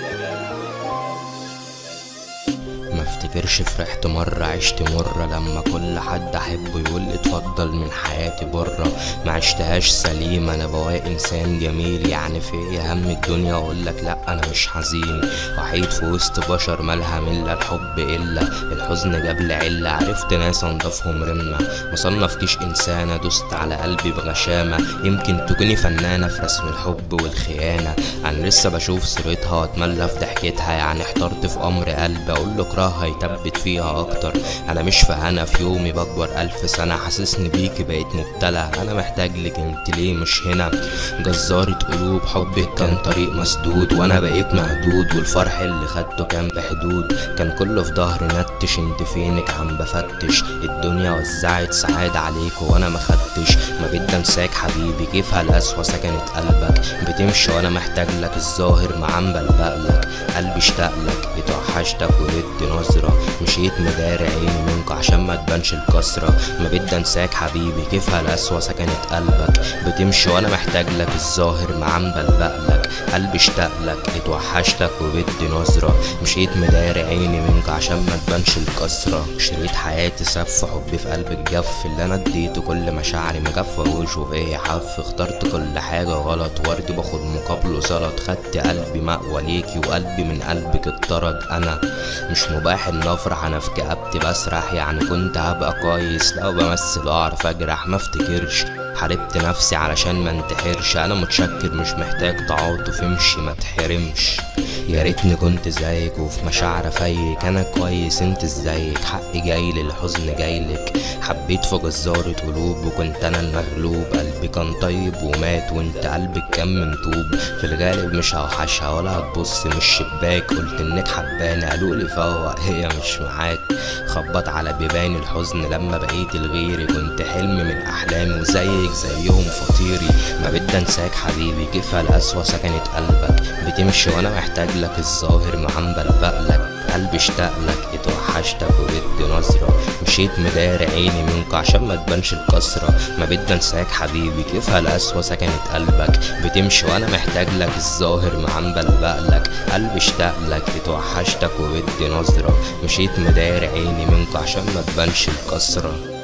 ما افتكرش فرحت مرة عشت مرة لما كل حد احبه يقول لي اتفضل من حياتي بره ما عشتهاش سليم انا بواقي انسان جميل يعني في ايه هم الدنيا اقول لك لا انا مش حزين وحيد في وسط بشر مالها ملة الحب الا الحزن جاب لي علة عرفت ناس انضفهم رمة مصنفكيش انسانة دوست على قلبي بغشامة يمكن تكوني فنانة في رسم الحب والخيانة انا لسه بشوف صورتها واتملى في ضحكتها يعني احترت في امر قلبي اقول له اكرهها يثبت فيها اكتر انا مش في هنا في يومي بكبر الف سنة حاسسني بيكي بقيت مبتلى انا محتاج لك انت ليه مش هنا جزارة قلوب حبك كان طريق مسدود وانا بقيت مهدود والفرح اللي خدته كان بحدود كان كله في ظهري نتش انت فينك عم بفتش الدنيا وزعت سعادة عليك وانا ما خدتش ما بدي انساك حبيبي كيف هالقسوة سكنت قلبك بتمشي وانا محتاج لك الظاهر ما عم بلبقلك قلبي اشتاق لك اتوحشتك وردت نظرة مشيت مداري عيني منك عشان ما تبانش الكسرة ما بدي انساك حبيبي كيف هالقسوة سكنت قلبك بتمشي وانا محتاج لك الظاهر ما عم بلبقلك قلبي اشتاق لك اتوحشتك وبدي نظرة مشيت مداري عيني منك عشان ما تبانش الكسرة شريط حياتي سف حبي في قلبك جف اللي انا اديته كل مشاعري مجفة وشوف ايه حف اخترت كل حاجة غلط وردي باخد مقابله زلط خدت قلبي مأوى ليكي وقلبي من قلبك اتطرد انا مش مباح ان افرح انا في كآبتي بسرح يعني كنت هبقى كويس لو بمثل اعرف اجرح ما افتكرش حاربت نفسي علشان ما انتحرش انا متشكر مش محتاج تعاطف امشي ما تحرمش يا ريتني كنت زيك وفي مشاعر فيك انا كويس انت ازيك حقي جاي الحزن جايلك حبيت في جزارة قلوب وكنت انا المغلوب قلبي كان طيب ومات وانت قلبك كان منطوب في الغالب مش هوحشها ولا هتبص من الشباك قلت انك حباني قالولي فوق هي مش معاك خبط على بيبان الحزن لما بقيت لغيري كنت حلم من احلامي وزيك زيهم فطيري ما بدي انساك حبيبي كيف القسوة سكنت قلبك بتمشي وانا محتاج لك الظاهر ما عم بلبقلك قلبي اشتاق لك اتوحشتك وبدي نظرة مشيت مداري عيني منك عشان ما تبانش الكسرة ما بدي انساك حبيبي كيف هالقسوة سكنت قلبك بتمشي وانا محتاج لك الظاهر ما عم بلبقلك قلبي اشتاق لك اتوحشتك وبدي نظرة مشيت مداري عيني منك عشان ما تبانش الكسرة